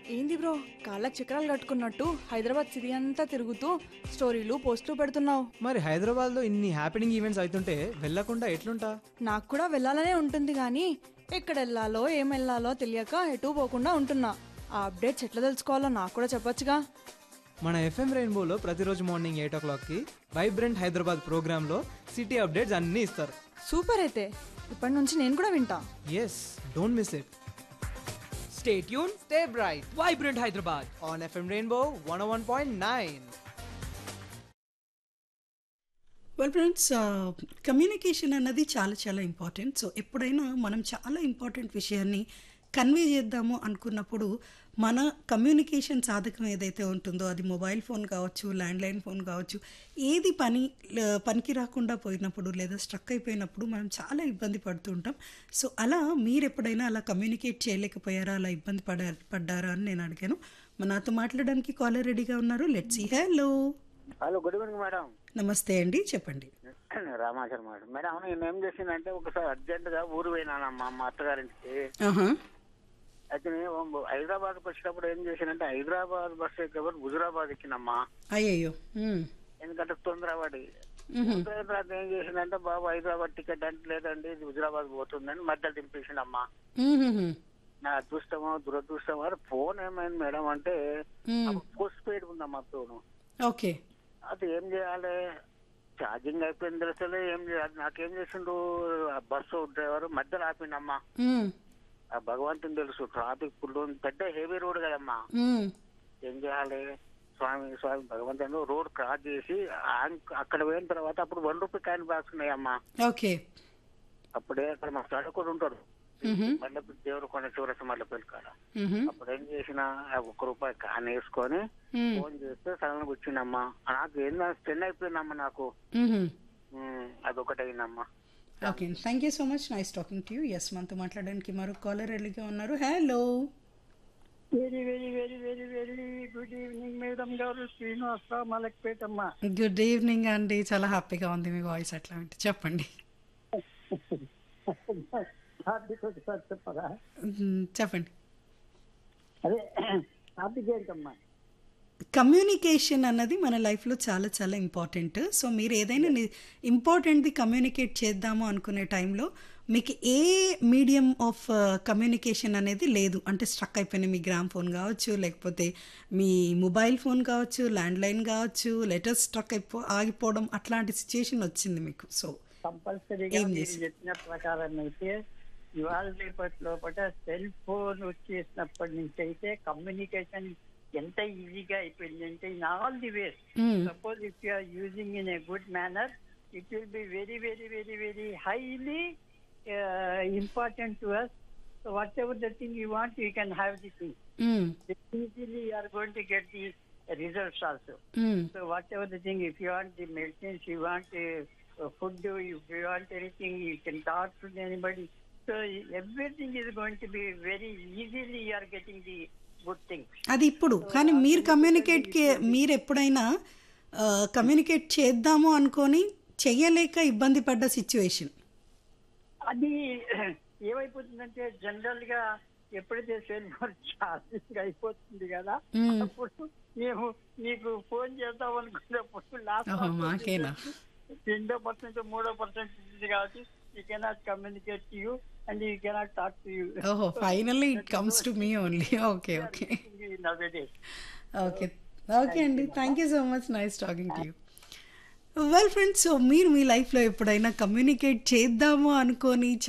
ఏంది బ్రో కాళ్ళకి చక్రాలు కట్టుకున్నట్టు హైదరాబాద్ సిటీ అంతా తిరుగుతూ స్టోరీలు పోస్టులు పెడుతున్నావు మరి హైదరాబాద్లో ఇన్ని హ్యాపెనింగ్ ఈవెంట్స్ అవుతుంటే వెళ్ళకుండా ఎట్లుంటా నాకు కూడా వెళ్ళాలనే ఉంటుంది కానీ ఎక్కడ వెళ్ళాలో ఏం వెళ్ళాలో తెలియక ఎటు పోకుండా ఉంటున్నా ఆ అప్డేట్స్ ఎట్లా తెలుసుకోవాలో నాకు కూడా చెప్పొచ్చుగా మన ఎఫ్ఎం రెయిన్బోలో ప్రతిరోజు మార్నింగ్ ఎయిట్ ఓ క్లాక్కి వైబ్రెంట్ హైదరాబాద్ ప్రోగ్రాంలో సిటీ అప్డేట్స్ అన్నీ ఇస్తారు సూపర్ అయితే ఇప్పటి నుంచి నేను కూడా వింటా yes don't miss it Stay tuned, stay bright Vibrant Hyderabad. On FM rainbow one one point nine well friends communication అన్నది చాలా చాలా ఇంపార్టెంట్ సో ఎప్పుడైనా మనం చాలా ఇంపార్టెంట్ విషయాన్ని కన్వే చేద్దాము అనుకున్నప్పుడు మన కమ్యూనికేషన్ సాధకం ఏదైతే ఉంటుందో అది మొబైల్ ఫోన్ కావచ్చు ల్యాండ్లైన్ ఫోన్ కావచ్చు ఏది పని ల- పనికి రాకుండా పోయినప్పుడు లేదా స్ట్రక్ అయిపోయినప్పుడు మనం చాలా ఇబ్బంది పడుతూ ఉంటాం సో అలా మీరు ఎప్పుడైనా అలా కమ్యూనికేట్ చేయలేకపోయారా అలా ఇబ్బంది పడ పడ్డారా అని నేను అడిగాను మన నాతో మాట్లాడడానికి కాలర్ రెడీగా ఉన్నారు let's see hello hello good evening madam నమస్తే అండి చెప్పండి రామాచారి మేడం మేడం అవును నేను ఏం చేసిందంటే ఒకసారి అర్జెంట్ గా ఊరు పోయినానమ్మా మా అత్తగారింటికి ఆహా అయితే నేను హైదరాబాద్ వచ్చినప్పుడు ఏం చేసానంటే హైదరాబాద్ బస్ ఎక్కేప్పుడు హుజురాబాద్ ఎక్కినమ్మా అయ్యయ్యో ఉమ్. ఎందుకంటే తొందర పడి మ్హూ. తొందర తర్వాత ఏం చేసిందంటే బాబు హైదరాబాద్ టికెట్ అంటే లేదండి ఇది హుజురాబాద్ పోతుందని మధ్యలో దింపేసిండమ్మా మ్హూ. నా అదృష్టమో దురదృష్టమో అరే ఫోన్ ఏమైంది మేడం అంటే మ్. పోస్ట్ పెయిడ్ ఉందమ్మా ఫోన్ ఓకే అది ఏం చేయాలి ఛార్జింగ్ అయిపోయింది తెలుసలే ఏం చేయాలి నాకేం చేసిండు ఆ బస్సు డ్రైవర్ మధ్యలో ఆపిండమ్మా మ్మ్. ఆ భగవంతుని తెలుసు ట్రాఫిక్ ఫుల్ ఉంది. పెద్ద హెవీ రోడ్ కదమ్మా మ్మ్. ఏం చేయాలి స్వామి స్వామి భగవంతుడు రోడ్ క్రాస్ చేసి ఆంక్- అక్కడ పోయిన తర్వాత అప్పుడు వన్ రూపీ కాయిన్ బాక్స్ ఉన్నాయమ్మా ఓకే అప్పుడే అక్కడ మా సడకుడు ఉంటాడు మ్హూ. మల్లెపల్లి దేవుడు కొన్న చివరస మల్లెపల్లి కాడ మ్హూ. అప్పుడు ఏం చేసిన ఆ ఒక్క రూపాయి కాన్ వేసుకొని మ్మ్. ఫోన్ చేస్తే సడన్ గా వచ్చిందమ్మా నాకు ఏందా స్టెన్ అయిపోయిందమ్మా నాకు మ్హూ. ఉమ్, అదొకటి అయిందమ్మా okay thank you so much nice talking to you yes మనతో మాట్లాడడానికి మరో కాలర్ రెడీగా ఉన్నారు hello very very very very very good evening madam గారు శ్రీనివాస మలక్పేటమ్మ గుడ్ ఈవినింగ్ అండి చాలా హ్యాపీగా ఉంది మీ వాయిస్ అట్లా వింటే చెప్పండి హార్దిక్ ఒకసారి చెప్పరా మ్మ్. చెప్పండి అదే హార్దిక్ ఏంటమ్మా కమ్యూనికేషన్ అన్నది మన లైఫ్లో చాలా చాలా ఇంపార్టెంట్ సో మీరు ఏదైనా ఇంపార్టెంట్ది కమ్యూనికేట్ చేద్దాము అనుకునే టైంలో మీకు ఏ మీడియం ఆఫ్ కమ్యూనికేషన్ అనేది లేదు అంటే స్ట్రక్ అయిపోయిన మీ గ్రామ్ ఫోన్ కావచ్చు లేకపోతే మీ మొబైల్ ఫోన్ కావచ్చు ల్యాండ్లైన్ కావచ్చు లెటర్స్ స్ట్రక్ అయిపో ఆగిపోవడం అట్లాంటి సిచ్యుయేషన్ వచ్చింది మీకు సో కంపల్సరీగా ఏం మీరు చేసి- చెప్పిన ప్రకారం అయితే ఇవాళ రేపటి లోపల సెల్ ఫోన్ వచ్చేసినప్పటి నుంచి అయితే కమ్యూనికేషన్ ఎంత ఈజీగా అయిపోయింది అంటే in all the ways suppose if you are using in a good manner it will be very very very very highly important to us so whatever the thing you want you can have the thing easily you are going to get the results also. So whatever the thing, if you want the medicines, you want uh, uh, food, if you want anything, you can talk to anybody. So everything is going to be very easily you are getting the good things. అది ఇప్పుడు కానీ మీరు communicate మీరు ఎప్పుడైనా communicate చేద్దాము అనుకొని చెయ్యలేక ఇబ్బంది పడ్డ సిచ్యువేషన్ అది ఏమైపోతుందంటే జనరల్ గా ఎప్పుడైతే సెల్ ఫోన్ ఛార్జింగ్ అయిపోతుంది కదా మ్మ్. అప్పుడు మేము నీకు ఫోన్ చేద్దాం అనుకున్నప్పుడు లాస్ట్ ఓహో, మాకేనా? రెండో పర్సెంట్ మూడో పర్సెంట్ ఉంది కాబట్టి you cannot communicate to you and you cannot talk to you ఓహో finally it comes to me only okay okay okay okay అండి thank you so much nice talking to you well friends so మీరు మీ లైఫ్లో ఎప్పుడైనా communicate చేద్దాము అనుకొని